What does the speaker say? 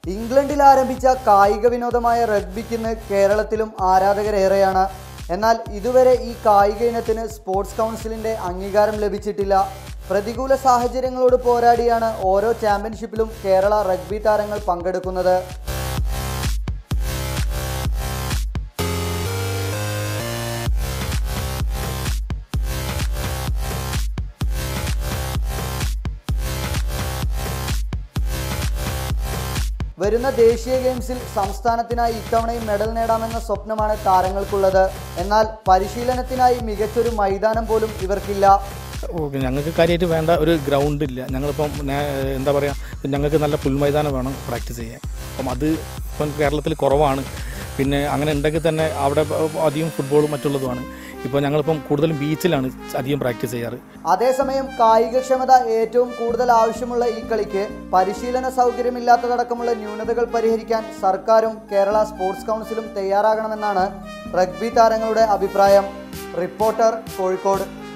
ഇംഗ്ലണ്ടിൽ ആരംഭിച്ച കായിക വിനോദമായ റഗ്ബിക്കിന്ന് കേരളത്തിലും ആരാധകരേറെയാണ് എന്നാൽ ഇതുവരെ ഈ കായിക ഇനത്തിന് സ്പോർട്സ് കൗൺസിലിന്റെ അംഗീകാരം ലഭിച്ചിട്ടില്ല പ്രതികൂല സാഹചര്യങ്ങളോട് പോരാടിയാണ് ഓരോ ചാമ്പ്യൻഷിപ്പിലും കേരള റഗ്ബി താരങ്ങൾ പങ്കെടുക്കുന്നത് വരുന്ന ദേശീയ ഗെയിംസിൽ സംസ്ഥാനത്തിനായി ഇത്തവണയും മെഡൽ നേടാമെന്ന സ്വപ്നമാണ് താരങ്ങൾക്കുള്ളത് എന്നാൽ പരിശീലനത്തിനായി മികച്ചൊരു മൈതാനം പോലും ഇവർക്കില്ല ഓക്കെ ഞങ്ങൾക്ക് കാര്യമായിട്ട് വേണ്ട ഒരു ഗ്രൗണ്ട് ഇല്ല ഞങ്ങളിപ്പം നേ- എന്താ പറയുക ഞങ്ങൾക്ക് നല്ല പുൽമൈതാനം വേണം പ്രാക്ടീസ് ചെയ്യാൻ അപ്പം അത് ഇപ്പം കേരളത്തിൽ കുറവാണ് പിന്നെ അങ്ങനെ ഉണ്ടെങ്കിൽ തന്നെ അവിടെ അധികം ഫുട്ബോളും മറ്റുള്ളതുമാണ് ഇപ്പോൾ ഞങ്ങളിപ്പം കൂടുതലും ബീച്ചിലാണ് അധികം പ്രാക്ടീസ് ചെയ്യാറ് അതേസമയം കായികക്ഷമത ഏറ്റവും കൂടുതൽ ആവശ്യമുള്ള ഈ കളിക്ക് പരിശീലന സൗകര്യമില്ലാത്തതടക്കമുള്ള ന്യൂനതകൾ പരിഹരിക്കാൻ സർക്കാരും കേരള സ്പോർട്സ് കൗൺസിലും തയ്യാറാകണമെന്നാണ് റഗ്ബി താരങ്ങളുടെ അഭിപ്രായം റിപ്പോർട്ടർ കോഴിക്കോട്